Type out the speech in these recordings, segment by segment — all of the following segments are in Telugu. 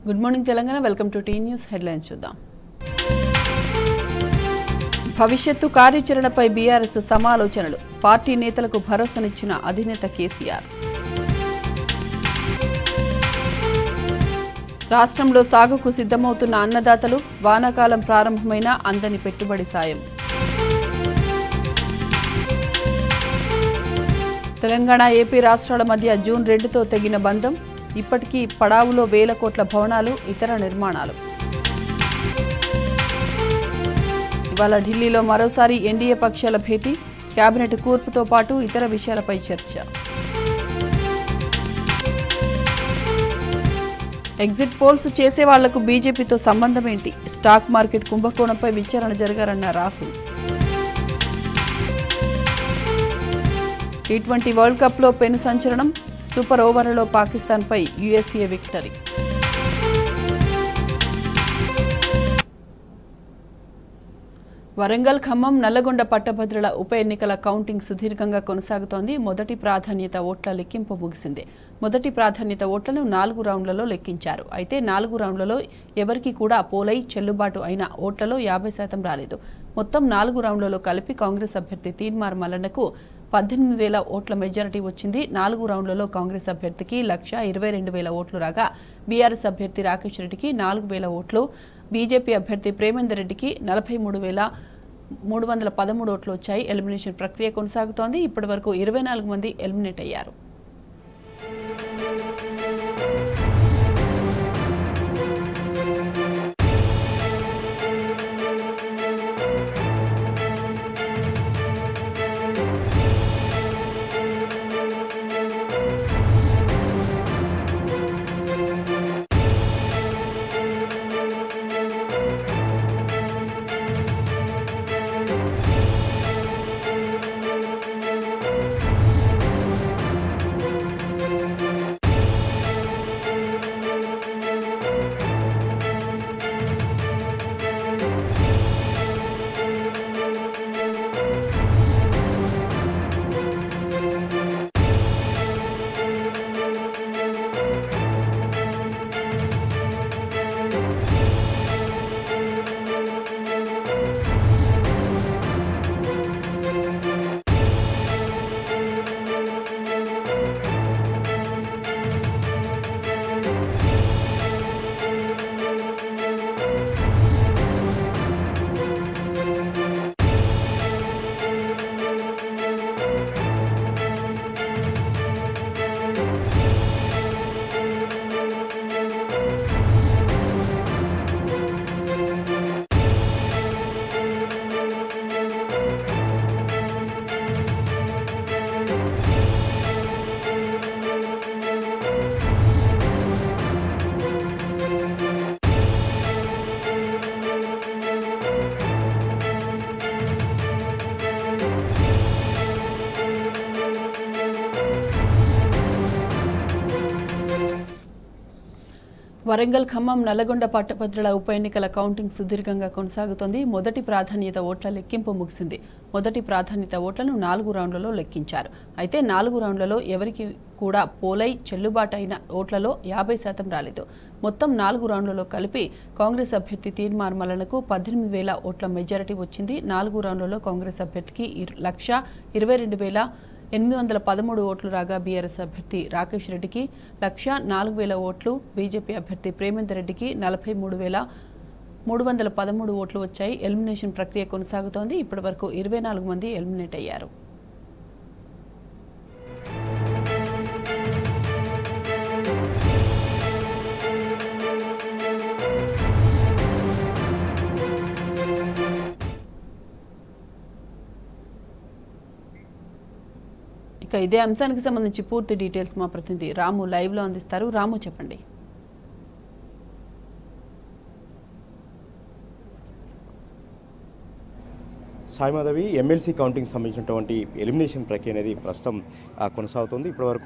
Good morning Telangana welcome to T news headlines చూద్దాం భవిష్యత్తు కార్యాచరణపై బీఆర్ఎస్ సమాలోచనలు పార్టీ నేతలకు భరోసానిచ్చిన అధినేత కేసీఆర్ రాష్ట్రంలో సాగుకు సిద్ధమవుతున్న అన్నదాతలు వానాకాలం ప్రారంభమైన అందని పెట్టుబడి సాయం తెలంగాణ ఏపీ రాష్ట్రాల మధ్య జూన్ రెండుతో తెగిన బంధం ఇప్పటికీ పడావులో వేల కోట్ల భవనాలు ఇతర నిర్మాణాలు ఇవాళ ఢిల్లీలో మరోసారి ఎన్డీఏ పక్షాల భేటీ కేబినెట్ కూర్పుతో పాటు ఇతర విషయాలపై చర్చ ఎగ్జిట్ పోల్స్ చేసే వాళ్లకు బీజేపీతో సంబంధం ఏంటి స్టాక్ మార్కెట్ కుంభకోణంపై విచారణ జరగారన్న రాహుల్ టీ ట్వంటీ వరల్డ్ కప్లో పెను సంచలనం సూపర్ ఓవర్లలో పాకిస్తాన్పై యుఎస్ఏ విక్టరీ వరంగల్ ఖమ్మం నల్లగొండ పట్టభద్రుల ఉప ఎన్నికల కౌంటింగ్ సుదీర్ఘంగా కొనసాగుతోంది మొదటి ప్రాధాన్యత ఓట్ల లెక్కింపు ముగిసింది మొదటి ప్రాధాన్యత ఓట్లను నాలుగు రౌండ్లలో లెక్కించారు అయితే నాలుగు రౌండ్లలో ఎవరికి కూడా పోలై చెల్లుబాటు అయిన ఓట్లలో యాభై శాతం రాలేదు మొత్తం నాలుగు రౌండ్లలో కలిపి కాంగ్రెస్ అభ్యర్థి తీన్మార్ మల్లన్నకు పద్దెనిమిది వేల ఓట్ల మెజారిటీ వచ్చింది నాలుగు రౌండ్లలో కాంగ్రెస్ అభ్యర్థికి లక్ష ఇరవై రెండు వేల ఓట్లు రాగా బీఆర్ఎస్ అభ్యర్థి రాకేష్ రెడ్డికి నాలుగు వేల ఓట్లు బీజేపీ అభ్యర్థి ప్రేమేందర్ రెడ్డికి నలభై మూడు వేల మూడు వందల పదమూడు ఓట్లు వచ్చాయి ఎలిమినేషన్ ప్రక్రియ కొనసాగుతోంది ఇప్పటి వరకు ఇరవై నాలుగు మంది ఎలిమినేట్ అయ్యారు వరంగల్ ఖమ్మం నల్లగొండ పట్టభద్రుల ఉప ఎన్నికల కౌంటింగ్ సుదీర్ఘంగా కొనసాగుతోంది మొదటి ప్రాధాన్యత ఓట్ల లెక్కింపు ముగిసింది మొదటి ప్రాధాన్యత ఓట్లను నాలుగు రౌండ్లలో లెక్కించారు అయితే నాలుగు రౌండ్లలో ఎవరికి కూడా పోలై చెల్లుబాటు అయిన ఓట్లలో యాభై శాతం రాలేదు మొత్తం నాలుగు రౌండ్లలో కలిపి కాంగ్రెస్ అభ్యర్థి తీర్మార్ మల్లనకు పద్దెనిమిది వేల ఓట్ల మెజారిటీ వచ్చింది నాలుగు రౌండ్లలో కాంగ్రెస్ అభ్యర్థికి ఇర్- లక్ష ఇరవై రెండు వేల ఎనిమిది వందల పదమూడు ఓట్లు రాగా బీఆర్ఎస్ అభ్యర్థి రాకేష్ రెడ్డికి లక్ష నాలుగు వేల ఓట్లు బీజేపీ అభ్యర్థి ప్రేమేందర్ రెడ్డికి నలభై మూడు వేల మూడు వందల పదమూడు ఓట్లు వచ్చాయి ఎలిమినేషన్ ప్రక్రియ కొనసాగుతోంది ఇప్పటి వరకు ఇరవై నాలుగు మంది ఎలిమినేట్ అయ్యారు ఇక ఇదే అంశానికి సంబంధించి పూర్తి డీటెయిల్స్ మా ప్రతినిధి రాము లైవ్లో అందిస్తారు రాము చెప్పండి సాయిమాధవి ఎమ్మెల్సీ కౌంటింగ్ సంబంధించినటువంటి ఎలిమినేషన్ ప్రక్రియ అనేది ప్రస్తుతం ఆ, కొనసాగుతుంది ఇప్పటివరకు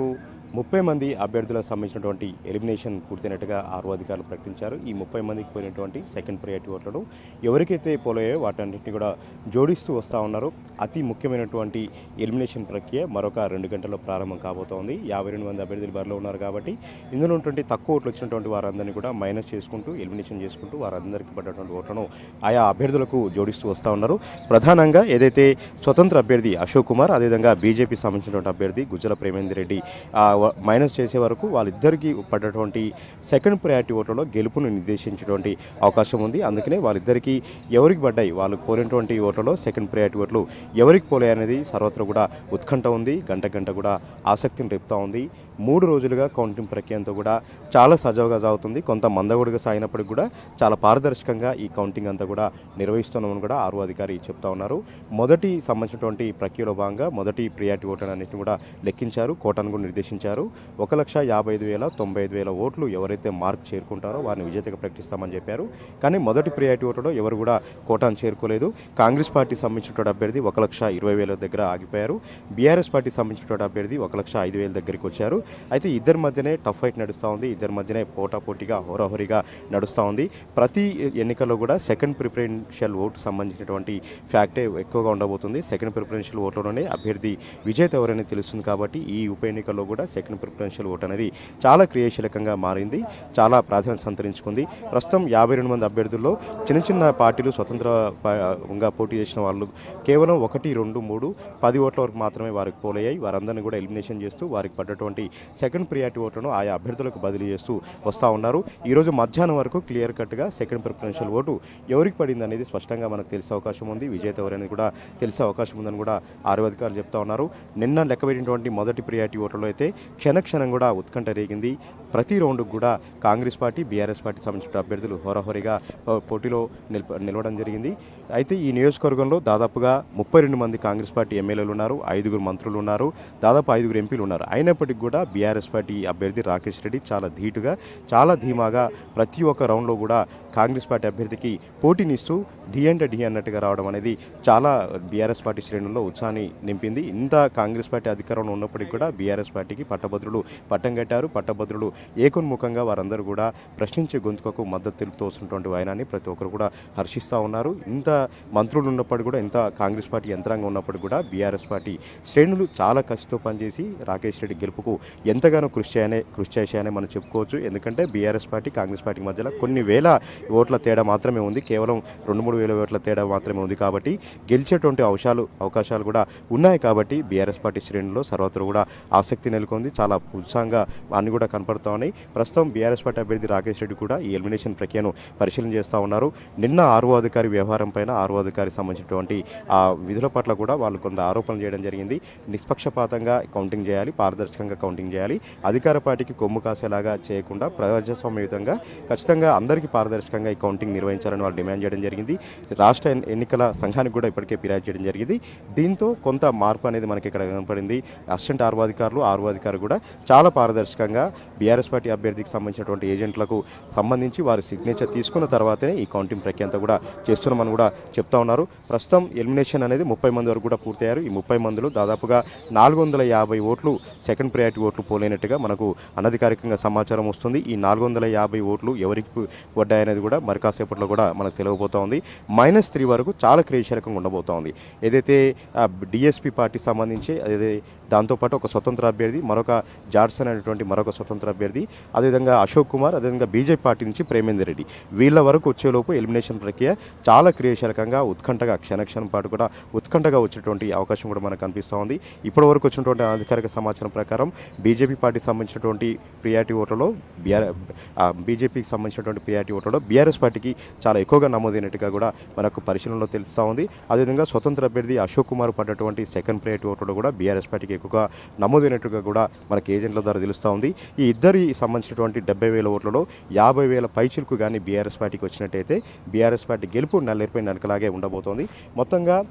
ముప్పై మంది అభ్యర్థులకు సంబంధించినటువంటి ఎలిమినేషన్ పూర్తయినట్టుగా ఆరు అధికారులు ప్రకటించారు ఈ ముప్పై మందికి పోయినటువంటి సెకండ్ ప్రయారిటీ ఓట్లను ఎవరికైతే పోలయ్యాయో వాటన్నింటినీ కూడా జోడిస్తూ వస్తూ ఉన్నారు అతి ముఖ్యమైనటువంటి ఎలిమినేషన్ ప్రక్రియ మరొక రెండు గంటల్లో ప్రారంభం కాబోతోంది యాభై రెండు మంది అభ్యర్థులు బరిలో ఉన్నారు కాబట్టి ఇందులో ఉన్నటువంటి తక్కువ ఓట్లు వచ్చినటువంటి వారందరినీ కూడా మైనస్ చేసుకుంటూ ఎలిమినేషన్ చేసుకుంటూ వారందరికీ పడ్డటువంటి ఓట్లను ఆయా అభ్యర్థులకు జోడిస్తూ వస్తూ ఉన్నారు ప్రధానంగా ఏదైతే స్వతంత్ర అభ్యర్థి అశోక్ కుమార్ అదేవిధంగా బీజేపీ సంబంధించినటువంటి అభ్యర్థి గుజ్జల ప్రేమేందర్ రెడ్డి ఆ, వ- మైనస్ చేసే వరకు వాళ్ళిద్దరికీ పడ్డటువంటి సెకండ్ ప్రయారిటీ ఓట్లలో గెలుపును నిర్దేశించేటువంటి అవకాశం ఉంది అందుకనే వాళ్ళిద్దరికీ ఎవరికి పడ్డాయి వాళ్ళకి పోయినటువంటి ఓట్లలో సెకండ్ ప్రయారిటీ ఓట్లు ఎవరికి పోలే అనేది సర్వత్రా కూడా ఉత్కంఠ ఉంది గంట గంట కూడా ఆసక్తిని రేపుతా ఉంది మూడు రోజులుగా కౌంటింగ్ ప్రక్రియ అంతా కూడా చాలా సజావుగా సాగుతుంది కొంత మందగొడిగా సాగినప్పటికి కూడా చాలా పారదర్శకంగా ఈ కౌంటింగ్ అంతా కూడా నిర్వహిస్తున్నామని కూడా ఆరు అధికారి చెప్తా ఉన్నారు మొదటి సంబంధించినటువంటి ప్రక్రియలో భాగంగా మొదటి ప్రియారిటీ ఓటర్ అన్నింటిని కూడా లెక్కించారు కోటాను కూడా నిర్దేశించారు ఒక లక్ష యాభై ఐదు వేల తొంభై ఐదు వేల ఓట్లు ఎవరైతే మార్క్ చేరుకుంటారో వారిని విజేతగా ప్రకటిస్తామని చెప్పారు కానీ మొదటి ప్రియారిటీ ఓటర్లో ఎవరు కూడా కోటాను చేరుకోలేదు కాంగ్రెస్ పార్టీ సంబంధించినటువంటి అభ్యర్థి ఒక లక్ష ఇరవై వేల దగ్గర ఆగిపోయారు బీఆర్ఎస్ పార్టీ సంబంధించినటువంటి అభ్యర్థి ఒక లక్ష ఐదు వేల దగ్గరికి వచ్చారు అయితే ఇద్దరి మధ్యనే టఫ్ ఫైట్ నడుస్తూ ఉంది ఇద్దరి మధ్యనే పోటాపోటీగా హోరాహోరీగా నడుస్తూ ఉంది ప్రతి ఎన్నికల్లో కూడా సెకండ్ ప్రిఫరెన్షియల్ ఓటు సంబంధించినటువంటి ఫ్యాక్టే ఎక్కువగా ఉండబోతుంది సెకండ్ ప్రిఫరెన్షియల్ ఓట్లోనే అభ్యర్థి విజేత ఎవరని తెలుస్తుంది కాబట్టి ఈ ఉప ఎన్నికల్లో కూడా సెకండ్ ప్రిఫరెన్షియల్ ఓట్ అనేది చాలా క్రియాశీలకంగా మారింది చాలా ప్రాధాన్యత సంతరించుకుంది ప్రస్తుతం యాభై రెండు మంది అభ్యర్థుల్లో చిన్న చిన్న పార్టీలు స్వతంత్రంగా పోటీ చేసిన వాళ్ళు కేవలం ఒకటి రెండు మూడు పది ఓట్ల వరకు మాత్రమే వారికి పోలయ్యాయి వారందరినీ కూడా ఎలిమినేషన్ చేస్తూ వారికి పడ్డటువంటి సెకండ్ ప్రియారిటీ ఓట్లను ఆయా అభ్యర్థులకు బదిలీ చేస్తూ వస్తూ ఉన్నారు ఈరోజు మధ్యాహ్నం వరకు క్లియర్ కట్గా సెకండ్ ప్రిఫరెన్షియల్ ఓటు ఎవరికి పడింది అనేది స్పష్టంగా మనకు తెలిసే అవకాశం ఉంది విజేత ఎవరనేది కూడా తెలిసే అవకాశం ఉందని కూడా ఆరు అధికారులు చెప్తా ఉన్నారు నిన్న లెక్కబెట్టినటువంటి మొదటి ప్రియారిటీ ఓటర్లో అయితే క్షణక్షణం కూడా ఉత్కంఠ రేగింది ప్రతి రౌండ్కి కూడా కాంగ్రెస్ పార్టీ బీఆర్ఎస్ పార్టీ సంబంధించిన అభ్యర్థులు హోరాహోరీగా ఆ, పోటీలో నిల్ప నిలవడం జరిగింది అయితే ఈ నియోజకవర్గంలో దాదాపుగా ముప్పై రెండు మంది కాంగ్రెస్ పార్టీ ఎమ్మెల్యేలు ఉన్నారు ఐదుగురు మంత్రులు ఉన్నారు దాదాపు ఐదుగురు ఎంపీలు ఉన్నారు అయినప్పటికీ కూడా బీఆర్ఎస్ పార్టీ అభ్యర్థి రాకేష్ రెడ్డి చాలా ధీటుగా చాలా ధీమాగా ప్రతి ఒక్క రౌండ్లో కూడా కాంగ్రెస్ పార్టీ అభ్యర్థికి పోటీనిస్తూ డి అంటే డి అన్నట్టుగా రావడం అనేది చాలా బీఆర్ఎస్ పార్టీ శ్రేణుల్లో ఉత్సాహాన్ని నింపింది ఇంత కాంగ్రెస్ పార్టీ అధికారంలో ఉన్నప్పటికీ కూడా బీఆర్ఎస్ పార్టీకి పట్టభద్రులు పట్టం కట్టారు పట్టభద్రులు ఏకోన్ముఖంగా వారందరూ కూడా ప్రశ్నించే గొంతుకకు మద్దతు తెలుపుతూ వస్తున్నటువంటి వైనాన్ని ప్రతి ఒక్కరు కూడా హర్షిస్తూ ఉన్నారు ఇంత మంత్రులు ఉన్నప్పటికీ కూడా ఇంత కాంగ్రెస్ పార్టీ యంత్రాంగం ఉన్నప్పటికీ కూడా బీఆర్ఎస్ పార్టీ శ్రేణులు చాలా కసితో పనిచేసి రాకేష్ రెడ్డి గెలుపుకు ఎంతగానో కృషి చేయనే కృషి చేశాయని మనం చెప్పుకోవచ్చు ఎందుకంటే బీఆర్ఎస్ పార్టీ కాంగ్రెస్ పార్టీ మధ్యలో కొన్ని వేల ఓట్ల తేడా మాత్రమే ఉంది కేవలం రెండు మూడు వేల ఓట్ల తేడా మాత్రమే ఉంది కాబట్టి గెలిచేటువంటి అవకాశాలు అవకాశాలు కూడా ఉన్నాయి కాబట్టి బీఆర్ఎస్ పార్టీ శ్రేణుల్లో సర్వత్రా కూడా ఆసక్తి నెలకొంది చాలా ఉత్సాహంగా అన్ని కూడా కనపడుతూ ఉన్నాయి ప్రస్తుతం బీఆర్ఎస్ పార్టీ అభ్యర్థి రాకేష్ రెడ్డి కూడా ఈ ఎలిమినేషన్ ప్రక్రియను పరిశీలన చేస్తూ ఉన్నారు నిన్న ఆర్ఓ అధికారి వ్యవహారం పైన ఆర్ఓ అధికారి సంబంధించినటువంటి ఆ విధుల పట్ల కూడా వాళ్ళు కొంత ఆరోపణలు చేయడం జరిగింది నిష్పక్షపాతంగా కౌంటింగ్ చేయాలి పారదర్శకంగా కౌంటింగ్ చేయాలి అధికార పార్టీకి కొమ్ము కాసేలాగా చేయకుండా ప్రజాస్వామ్యయుతంగా ఖచ్చితంగా అందరికీ పారదర్శకంగా ఈ కౌంటింగ్ నిర్వహించాలని వాళ్ళు డిమాండ్ చేయడం జరిగింది రాష్ట్ర ఎన్- ఎన్నికల సంఘానికి కూడా ఇప్పటికే ఫిర్యాదు చేయడం జరిగింది దీంతో కొంత మార్పు అనేది మనకి ఇక్కడ కనపడింది అసిస్టెంట్ ఆర్వో అధికారులు ఆర్వో అధికారులు కూడా చాలా పారదర్శకంగా బీఆర్ఎస్ పార్టీ అభ్యర్థికి సంబంధించినటువంటి ఏజెంట్లకు సంబంధించి వారి సిగ్నేచర్ తీసుకున్న తర్వాతనే ఈ కౌంటింగ్ ప్రక్రియ అంతా కూడా చేస్తున్నామని కూడా చెప్తా ఉన్నారు ప్రస్తుతం ఎలిమినేషన్ అనేది ముప్పై మంది వరకు కూడా పూర్తయ్యారు ఈ ముప్పై మందిలో దాదాపుగా నాలుగు వందల యాభై ఓట్లు సెకండ్ ప్రయారిటీ ఓట్లు పోలేనట్టుగా మనకు అనధికారికంగా సమాచారం వస్తుంది ఈ నాలుగు వందల యాభై ఓట్లు ఎవరికి పు- పడ్డాయనేది కూడా మరి కాసేపట్లో కూడా మనకు తెలియబోతా ఉంది మైనస్ త్రీ వరకు చాలా క్రియాశీలకంగా ఉండబోతా ఉంది ఏదైతే డిఎస్పీ పార్టీ సంబంధించి అదే దాంతోపాటు ఒక స్వతంత్ర అభ్యర్థి మరొక జార్సన్ అనేటువంటి మరొక స్వతంత్ర అభ్యర్థి అదేవిధంగా అశోక్ కుమార్ అదేవిధంగా బీజేపీ పార్టీ నుంచి ప్రేమేందర్ రెడ్డి వీళ్ళ వరకు వచ్చేలోపు ఎలిమినేషన్ ప్రక్రియ చాలా క్రియాశీలకంగా ఉత్కంఠగా క్షణక్షణం పాటు కూడా ఉత్కంఠగా వచ్చేటువంటి అవకాశం కూడా మనకు కనిపిస్తూ ఉంది ఇప్పటి వరకు వచ్చినటువంటి అధికారిక సమాచారం ప్రకారం బీజేపీ పార్టీకి సంబంధించినటువంటి ప్రియారిటీ ఓట్లలో బీఆర్ బీజేపీకి సంబంధించినటువంటి ప్రియారిటీ ఓట్లలో బీఆర్ఎస్ పార్టీకి చాలా ఎక్కువగా నమోదైనట్టుగా కూడా మనకు పరిశీలనలో తెలుస్తూ ఉంది అదేవిధంగా స్వతంత్ర అభ్యర్థి అశోక్ కుమార్ పడ్డటువంటి సెకండ్ ప్రియారిటీ ఓట్లో కూడా బీఆర్ఎస్ పార్టీకి ఎక్కువగా నమోదైనట్టుగా కూడా మనకి ఏజెంట్ల ద్వారా తెలుస్తూ ఉంది ఈ ఇద్దరి సంబంధించినటువంటి డెబ్బై వేల ఓట్లలో యాభై వేల పైచిలకు కానీ బీఆర్ఎస్ పార్టీకి వచ్చినట్టయితే బీఆర్ఎస్ పార్టీ గెలుపు నల్లేరిపోయిన వెనకలాగే ఉండబోతోంది మొత్తంగా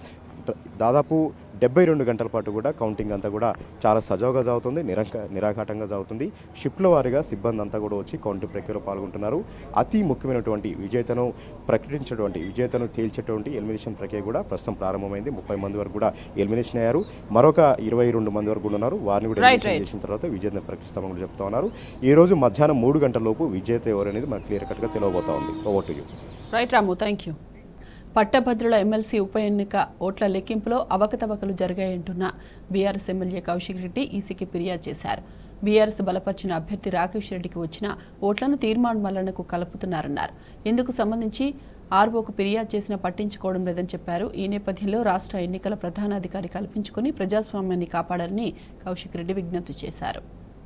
ట- దాదాపు డెబ్బై రెండు గంటల పాటు కూడా కౌంటింగ్ అంతా కూడా చాలా సజావుగా సాగుతుంది నిరంక నిరాఘాటంగా సాగుతుంది షిఫ్ట్ల వారీగా సిబ్బంది అంతా కూడా వచ్చి కౌంటింగ్ ప్రక్రియలో పాల్గొంటున్నారు అతి ముఖ్యమైనటువంటి విజేతను ప్రకటించినటువంటి విజేతను తేల్చేటువంటి ఎలిమినేషన్ ప్రక్రియ కూడా ప్రస్తుతం ప్రారంభమైంది ముప్పై మంది వరకు కూడా ఎలిమినేషన్ అయ్యారు మరొక ఇరవై రెండు మంది వరకు కూడా ఉన్నారు వారిని కూడా Right, ఎలిమినేషన్ right. చేసిన తర్వాత విజేతను ప్రకటిస్తామని కూడా చెప్తా ఉన్నారు ఈ రోజు మధ్యాహ్నం మూడు గంటల లోపు విజేత ఎవరు అనేది మనకు క్లియర్ కట్గా తెలియబోతా ఉంది over to you right Ramu thank you పట్టభద్రుల ఎమ్మెల్సీ ఉప ఎన్నిక ఓట్ల లెక్కింపులో అవకతవకలు జరిగాయంటున్న బీఆర్ఎస్ ఎమ్మెల్యే కౌశిక్ రెడ్డి ఈసీకి ఫిర్యాదు చేశారు బీఆర్ఎస్ బలపరిచిన అభ్యర్థి రాకేష్ రెడ్డికి వచ్చిన ఓట్లను తీర్మాన్ మల్లనకు కలుపుతున్నారన్నారు ఇందుకు సంబంధించి ఆర్ఓకు ఫిర్యాదు చేసినా పట్టించుకోవడం లేదని చెప్పారు ఈ నేపథ్యంలో రాష్ట్ర ఎన్నికల ప్రధానాధికారి కల్పించుకుని ప్రజాస్వామ్యాన్ని కాపాడాలని కౌశిక్ రెడ్డి విజ్ఞప్తి చేశారు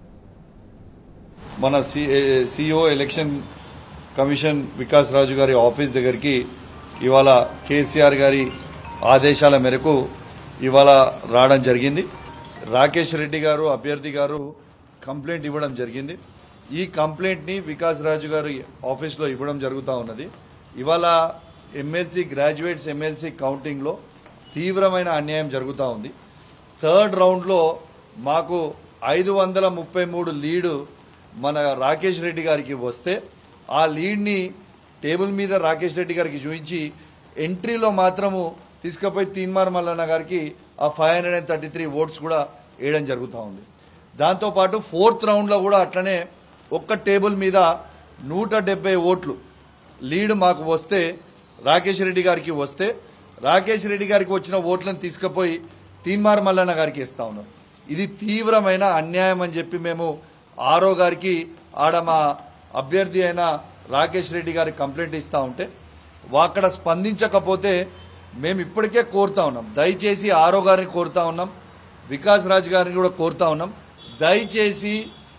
మన C CEO election commission Vikas Raju గారి ఆఫీస్ దగ్గరికి ఇవాళ కేసీఆర్ గారి ఆదేశాల మేరకు ఇవాళ రావడం జరిగింది రాకేష్ రెడ్డి గారు అభ్యర్థి గారు కంప్లైంట్ ఇవ్వడం జరిగింది ఈ కంప్లైంట్ని వికాస్ రాజు గారి ఆఫీస్లో ఇవ్వడం జరుగుతూ ఉన్నది ఇవాళ ఎమ్మెల్సీ గ్రాడ్యుయేట్స్ ఎమ్మెల్సీ కౌంటింగ్లో తీవ్రమైన అన్యాయం జరుగుతూ ఉంది థర్డ్ రౌండ్లో మాకు ఐదు వందల ముప్పై మూడు లీడు మన రాకేష్ రెడ్డి గారికి వస్తే ఆ లీడ్ని టేబుల్ మీద రాకేష్ రెడ్డి గారికి చూపించి ఎంట్రీలో మాత్రము తీసుకుపోయి తీన్మార్ మల్లన్న గారికి ఆ five hundred and thirty three votes కూడా వేయడం జరుగుతూ ఉంది దాంతోపాటు ఫోర్త్ రౌండ్లో కూడా అట్లనే ఒక్క టేబుల్ మీద నూట డెబ్బై ఓట్లు లీడ్ మాకు వస్తే రాకేష్ రెడ్డి గారికి వస్తే రాకేష్ రెడ్డి గారికి వచ్చిన ఓట్లను తీసుకుపోయి తీన్మార్ మల్లన్న గారికి ఇస్తా ఉన్నాం ఇది తీవ్రమైన అన్యాయం అని చెప్పి మేము ఆరో గారికి ఆడ మా అభ్యర్థి అయిన రాకేష్ రెడ్డి గారికి కంప్లైంట్ ఇస్తా ఉంటే వా- అక్కడ స్పందించకపోతే మేము ఇప్పటికే కోరుతా ఉన్నాం దయచేసి ఆరో గారిని కోరుతా ఉన్నాం వికాస్ రాజ్ గారిని కూడా కోరుతా ఉన్నాం దయచేసి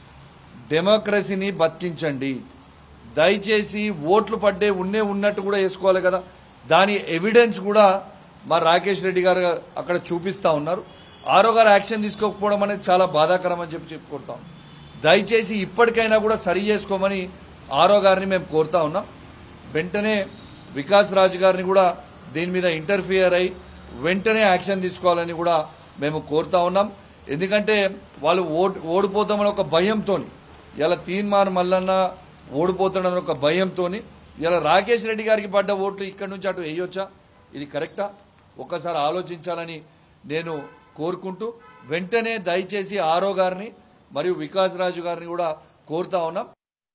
డెమోక్రసీని బతికించండి దయచేసి ఓట్లు పడ్డే ఉన్నే ఉన్నట్టు కూడా వేసుకోవాలి కదా దాని ఎవిడెన్స్ కూడా మా రాకేష్ రెడ్డి గారు అక్కడ చూపిస్తా ఉన్నారు ఆరో గారు యాక్షన్ తీసుకోకపోవడం అనేది చాలా బాధాకరం అని చెప్పి చెప్పుకుంటాం దయచేసి ఇప్పటికైనా కూడా సరి చేసుకోమని ఆరో గారిని మేము కోరుతా ఉన్నాం వెంటనే వికాస్ రాజు గారిని కూడా దీని మీద ఇంటర్ఫియర్ అయి వెంటనే యాక్షన్ తీసుకోవాలని కూడా మేము కోరుతా ఉన్నాం ఎందుకంటే వాళ్ళు ఓటు ఓడిపోతామని ఒక భయంతో ఇలా తీన్మార్ మల్లన్న ఓడిపోతాడని ఒక భయంతో ఇలా రాకేష్ రెడ్డి గారికి పడ్డ ఓట్లు ఇక్కడి నుంచి అటు వేయొచ్చా ఇది కరెక్టా ఒక్కసారి ఆలోచించాలని నేను కోరుకుంటూ వెంటనే దయచేసి ఆరో గారిని మరియు వికాస్ రాజు గారిని కూడా కోరుతా ఉన్నాం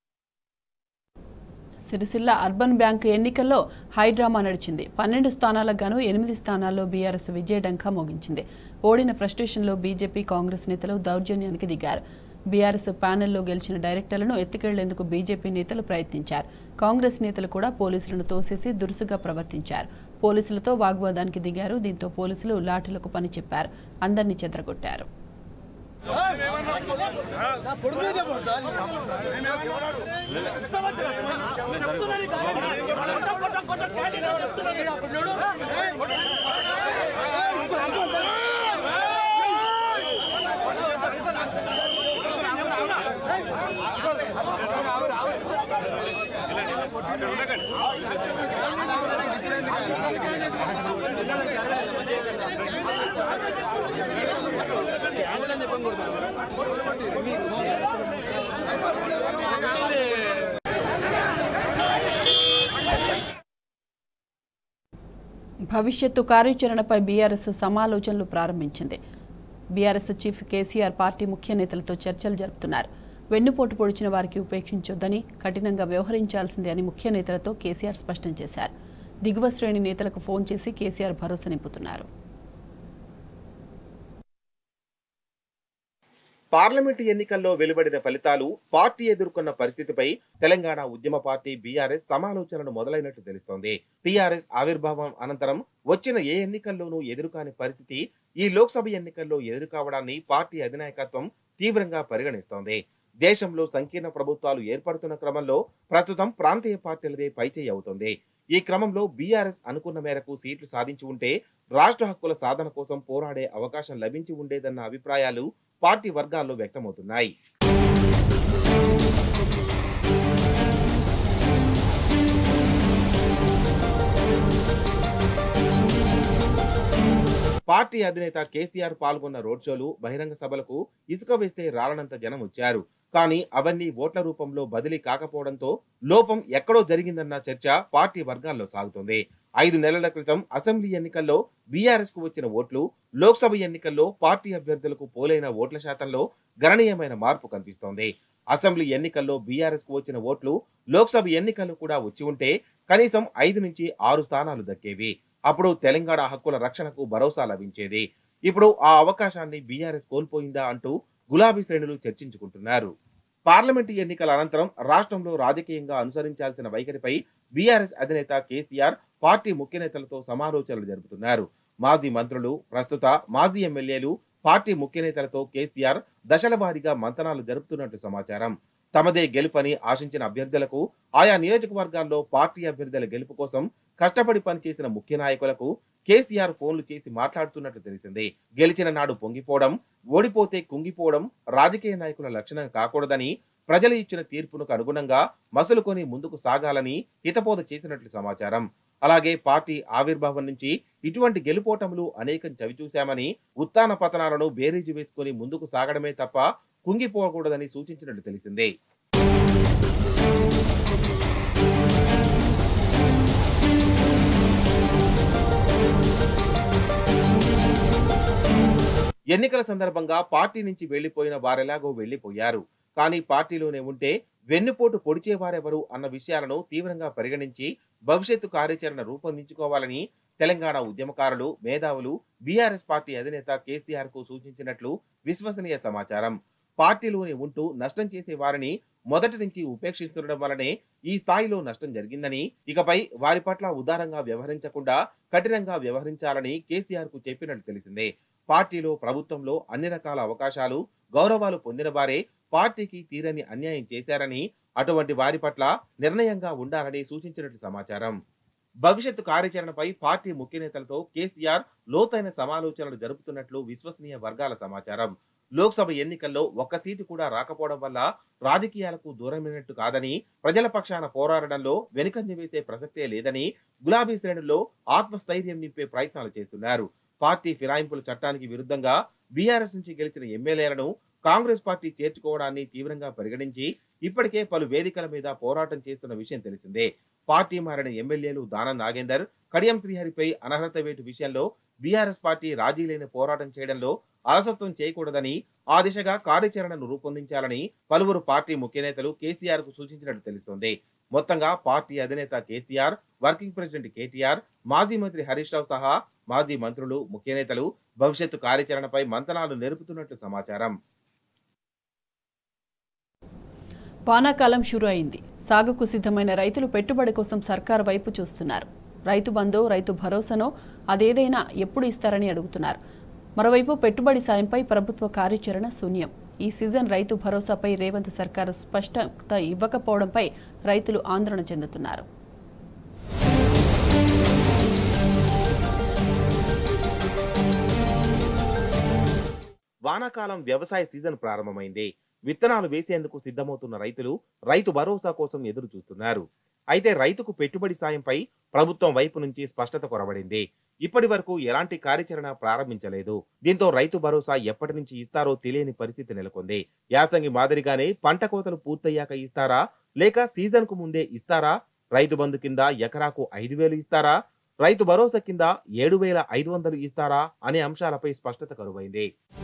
సిరిసిల్ల అర్బన్ బ్యాంక్ ఎన్నికల్లో హైడ్రామా నడిచింది పన్నెండు స్థానాలకు గాను ఎనిమిది స్థానాల్లో బీఆర్ఎస్ విజయడంకా మోగించింది ఓడిన ఫ్రస్ట్రేషన్లో బీజేపీ కాంగ్రెస్ నేతలు దౌర్జన్యానికి దిగారు బీఆర్ఎస్ ప్యానెల్లో గెలిచిన డైరెక్టర్లను ఎత్తుకెళ్లేందుకు బీజేపీ నేతలు ప్రయత్నించారు కాంగ్రెస్ నేతలు కూడా పోలీసులను తోసేసి దురుసుగా ప్రవర్తించారు పోలీసులతో వాగ్వాదానికి దిగారు దీంతో పోలీసులు లాఠీలకు పని చెప్పారు అందరినీ చెదరగొట్టారు భవిష్యత్తు కార్యాచరణపై బీఆర్ఎస్ సమాలోచనలు ప్రారంభించింది బీఆర్ఎస్ చీఫ్ కేసీఆర్ పార్టీ ముఖ్య నేతలతో చర్చలు జరుపుతున్నారు వెన్నుపోటు పొడిచిన వారికి ఉపేక్షించొద్దని కఠినంగా వ్యవహరించాల్సిందే అని ముఖ్య నేతలతో కేసీఆర్ స్పష్టం చేశారు దిగువ శ్రేణి నేతలకు ఫోన్ చేసి కేసీఆర్ భరోసా నింపుతున్నారు పార్లమెంటు ఎన్నికల్లో వెలువడిన ఫలితాలు పార్టీ ఎదుర్కొన్న పరిస్థితిపై తెలంగాణ ఉద్యమ పార్టీ బీఆర్ఎస్ సమాలోచనలు మొదలైనట్లు తెలుస్తోంది టీఆర్ఎస్ ఆవిర్భావం అనంతరం వచ్చిన ఏ ఎన్నికల్లోనూ ఎదురుకాని పరిస్థితి ఈ లోక్సభ ఎన్నికల్లో ఎదురుకావడాన్ని పార్టీ అధినాయకత్వం తీవ్రంగా పరిగణిస్తోంది దేశంలో సంకీర్ణ ప్రభుత్వాలు ఏర్పడుతున్న క్రమంలో ప్రస్తుతం ప్రాంతీయ పార్టీలదే పైచేయి అవుతోంది ఈ క్రమంలో బీఆర్ఎస్ అనుకున్న మేరకు సీట్లు సాధించి ఉంటే రాష్ట్ర హక్కుల సాధన కోసం పోరాడే అవకాశం లభించి ఉండేదన్న అభిప్రాయాలు పార్టీ వర్గాల్లో వ్యక్తమవుతున్నాయి పార్టీ అధినేత కేసీఆర్ పాల్గొన్న రోడ్ షోలు బహిరంగ సభలకు ఇసుక వేస్తే రాలనంత జనం వచ్చారు కానీ అవన్నీ ఓట్ల రూపంలో బదిలీ కాకపోవడంతో లోపం ఎక్కడో జరిగిందన్న చర్చ పార్టీ వర్గాల్లో సాగుతోంది ఐదు నెలల క్రితం అసెంబ్లీ ఎన్నికల్లో బీఆర్ఎస్ కు వచ్చిన ఓట్లు లోక్సభ ఎన్నికల్లో పార్టీ అభ్యర్థులకు పోలైన ఓట్ల శాతంలో గణనీయమైన మార్పు కనిపిస్తోంది అసెంబ్లీ ఎన్నికల్లో బీఆర్ఎస్ కు వచ్చిన ఓట్లు లోక్సభ ఎన్నికల్లో కూడా వచ్చి ఉంటే కనీసం ఐదు నుంచి ఆరు స్థానాలు దక్కేవి అప్పుడు తెలంగాణ హక్కుల రక్షణకు భరోసా లభించేది ఇప్పుడు ఆ అవకాశాన్ని బీఆర్ఎస్ కోల్పోయిందా అంటూ గులాబీ శ్రేణులు చర్చించుకుంటున్నారు పార్లమెంటు ఎన్నికల అనంతరం రాష్ట్రంలో రాజకీయంగా అనుసరించాల్సిన వైఖరిపై బీఆర్ఎస్ అధినేత కేసీఆర్ పార్టీ ముఖ్య నేతలతో సమాలోచనలు జరుపుతున్నారు మాజీ మంత్రులు ప్రస్తుత మాజీ ఎమ్మెల్యేలు పార్టీ ముఖ్య నేతలతో కేసీఆర్ దశల వారీగా మంతనాలు జరుపుతున్నట్టు సమాచారం తమదే గెలుపని ఆశించిన అభ్యర్థులకు ఆయా నియోజకవర్గాల్లో పార్టీ అభ్యర్థుల గెలుపు కోసం కష్టపడి పనిచేసిన ముఖ్య నాయకులకు కేసీఆర్ ఫోన్లు చేసి మాట్లాడుతున్నట్లు తెలిసింది గెలిచిన నాడు పొంగిపోవడం ఓడిపోతే కుంగిపోవడం రాజకీయ నాయకుల లక్షణం కాకూడదని ప్రజలు ఇచ్చిన తీర్పునకు అనుగుణంగా మసులుకొని ముందుకు సాగాలని హితబోధ చేసినట్లు సమాచారం అలాగే పార్టీ ఆవిర్భావం నుంచి ఇటువంటి గెలుపోటములు అనేకం చవిచూశామని ఉత్తాన పతనాలను బేరీజు వేసుకొని ముందుకు సాగడమే తప్ప కుంగిపోకూడదని సూచించినట్లు తెలిసిందే ఎన్నికల సందర్భంగా పార్టీ నుంచి వెళ్లిపోయిన వారెలాగో వెళ్లిపోయారు కానీ పార్టీలోనే ఉంటే వెన్నుపోటు పొడిచేవారెవరు అన్న విషయాలను తీవ్రంగా పరిగణించి భవిష్యత్తు కార్యాచరణ రూపొందించుకోవాలని తెలంగాణ ఉద్యమకారులు మేధావులు బీఆర్ఎస్ పార్టీ అధినేత కేసీఆర్ కు సూచించినట్లు విశ్వసనీయ సమాచారం పార్టీలోనే ఉంటూ నష్టం చేసే వారిని మొదటి నుంచి ఉపేక్షిస్తుండడం వల్లనే ఈ స్థాయిలో నష్టం జరిగిందని ఇకపై వారి పట్ల ఉదారంగా వ్యవహరించకుండా కఠినంగా వ్యవహరించాలని కేసీఆర్ కు చెప్పినట్టు తెలిసిందే పార్టీలో ప్రభుత్వంలో అన్ని రకాల అవకాశాలు గౌరవాలు పొందిన వారే పార్టీకి తీరని అన్యాయం చేశారని అటువంటి వారి పట్ల నిర్ణయంగా ఉండాలని సూచించినట్లు సమాచారం భవిష్యత్తు కార్యాచరణపై పార్టీ ముఖ్య నేతలతో కేసీఆర్ లోతైన సమాలోచనలు జరుపుతున్నట్లు విశ్వసనీయ వర్గాల సమాచారం లోక్సభ ఎన్నికల్లో ఒక్క సీటు కూడా రాకపోవడం వల్ల రాజకీయాలకు దూరమైనట్టు కాదని ప్రజల పక్షాన పోరాడడంలో వెనుకంజ వేసే ప్రసక్తే లేదని గులాబీ శ్రేణుల్లో ఆత్మస్థైర్యం నింపే ప్రయత్నాలు చేస్తున్నారు పార్టీ ఫిరాయింపుల చట్టానికి విరుద్ధంగా బీఆర్ఎస్ నుంచి గెలిచిన ఎమ్మెల్యేలను కాంగ్రెస్ పార్టీ చేర్చుకోవడాన్ని తీవ్రంగా పరిగణించి ఇప్పటికే పలు వేదికల మీద పోరాటం చేస్తున్న విషయం తెలిసిందే పార్టీ మారిన ఎమ్మెల్యేలు దానం నాగేందర్ కడియం శ్రీహరిపై అనర్హత వేటు విషయంలో బీఆర్ఎస్ పార్టీ రాజీ లేని పోరాటం చేయడంలో అలసత్వం చేయకూడదని ఆ దిశగా కార్యాచరణను రూపొందించాలని పలువురు పార్టీ ముఖ్య నేతలు కేసీఆర్ కు సూచించినట్టు తెలుస్తోంది మొత్తంగా పార్టీ అధినేత కేసీఆర్ వర్కింగ్ ప్రెసిడెంట్ కేటీఆర్ మాజీ మంత్రి హరీష్ రావు సహా మాజీ మంత్రులు ముఖ్య నేతలు భవిష్యత్తు కార్యాచరణపై మంతనాలు నెరుపుతున్నట్లు సమాచారం వానాకాలం షురు అయింది సాగుకు సిద్ధమైన రైతులు పెట్టుబడి కోసం సర్కారు వైపు చూస్తున్నారు రైతు బంధో రైతు భరోసానో అదేదైనా ఎప్పుడు ఇస్తారని అడుగుతున్నారు మరోవైపు పెట్టుబడి సాయంపై ప్రభుత్వ కార్యాచరణ శూన్యం ఈ సీజన్ రైతు భరోసాపై రేవంత్ సర్కారు స్పష్టత ఇవ్వకపోవడంపై రైతులు ఆందోళన చెందుతున్నారు వానాకాలం వ్యవసాయ సీజన్ ప్రారంభమైంది విత్తనాలు వేసేందుకు సిద్ధమవుతున్న రైతులు రైతు భరోసా కోసం ఎదురు చూస్తున్నారు అయితే రైతుకు పెట్టుబడి సాయంపై ప్రభుత్వం వైపు నుంచి స్పష్టత కొరబడింది ఇప్పటి వరకు ఎలాంటి కార్యాచరణ ప్రారంభించలేదు దీంతో రైతు భరోసా ఎప్పటి నుంచి ఇస్తారో తెలియని పరిస్థితి నెలకొంది యాసంగి మాదిరిగానే పంట కోతలు పూర్తయ్యాక ఇస్తారా లేక సీజన్ కు ముందే ఇస్తారా రైతు బంధు కింద ఎకరాకు ఐదు వేలు ఇస్తారా రైతు భరోసా కింద ఏడు వేల ఐదు వందలు ఇస్తారా అనే అంశాలపై స్పష్టత కరువైంది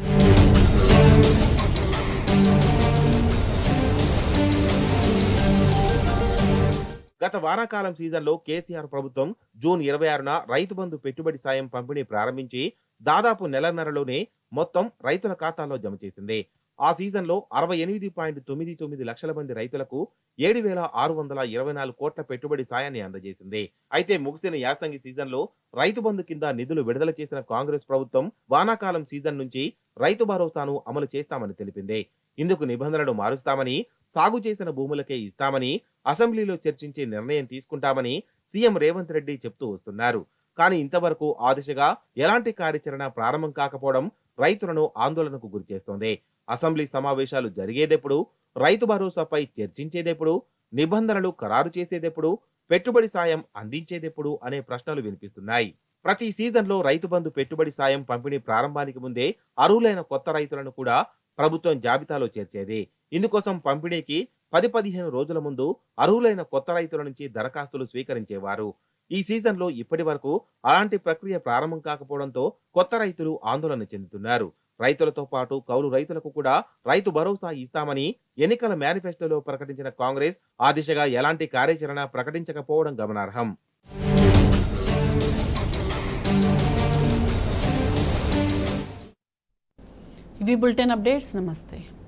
గత వానాకాలం సీజన్లో కేసీఆర్ ప్రభుత్వం జూన్ ఇరవై ఆరున రైతు బంధు పెట్టుబడి సాయం పంపిణీ ప్రారంభించి దాదాపు నెలన్నరలోనే మొత్తం రైతుల ఖాతాల్లో జమ చేసింది ఆ సీజన్లో అరవై ఎనిమిది పాయింట్ తొమ్మిది తొమ్మిది లక్షల మంది రైతులకు ఏడు వేల ఆరు వందల ఇరవై నాలుగు కోట్ల పెట్టుబడి సాయాన్ని అందజేసింది అయితే ముగిసిన యాసంగి సీజన్లో రైతు బంధు కింద నిధులు విడుదల చేసిన కాంగ్రెస్ ప్రభుత్వం వానాకాలం సీజన్ నుంచి రైతు భరోసాను అమలు చేస్తామని తెలిపింది ఇందుకు నిబంధనలు మారుస్తామని సాగు చేసిన భూములకే ఇస్తామని అసెంబ్లీలో చర్చించి నిర్ణయం తీసుకుంటామని సీఎం రేవంత్ రెడ్డి చెప్తూ వస్తున్నారు కానీ ఇంతవరకు ఆ దిశగా ఎలాంటి కార్యాచరణ ప్రారంభం కాకపోవడం రైతులను ఆందోళనకు గురిచేస్తోంది అసెంబ్లీ సమావేశాలు జరిగేదెప్పుడు రైతు భరోసాపై చర్చించేదెప్పుడు నిబంధనలు ఖరారు చేసేదెప్పుడు పెట్టుబడి సాయం అందించేదెప్పుడు అనే ప్రశ్నలు వినిపిస్తున్నాయి ప్రతి సీజన్లో రైతు బంధు పెట్టుబడి సాయం పంపిణీ ప్రారంభానికి ముందే అర్హులైన కొత్త రైతులను కూడా ప్రభుత్వం జాబితాలో చేర్చేది ఇందుకోసం పంపిణీకి పది పదిహేను రోజుల ముందు అర్హులైన కొత్త రైతుల నుంచి దరఖాస్తులు స్వీకరించేవారు ఈ సీజన్లో ఇప్పటి వరకు అలాంటి ప్రక్రియ ప్రారంభం కాకపోవడంతో కొత్త రైతులు ఆందోళన చెందుతున్నారు రైతులతో పాటు కౌలు రైతులకు కూడా రైతు భరోసా ఇస్తామని ఎన్నికల మేనిఫెస్టోలో ప్రకటించిన కాంగ్రెస్ ఆ దిశగా ఎలాంటి కార్యాచరణ ప్రకటించకపోవడం గమనార్హం ఇవి బులెటిన్ అప్డేట్స్ నమస్తే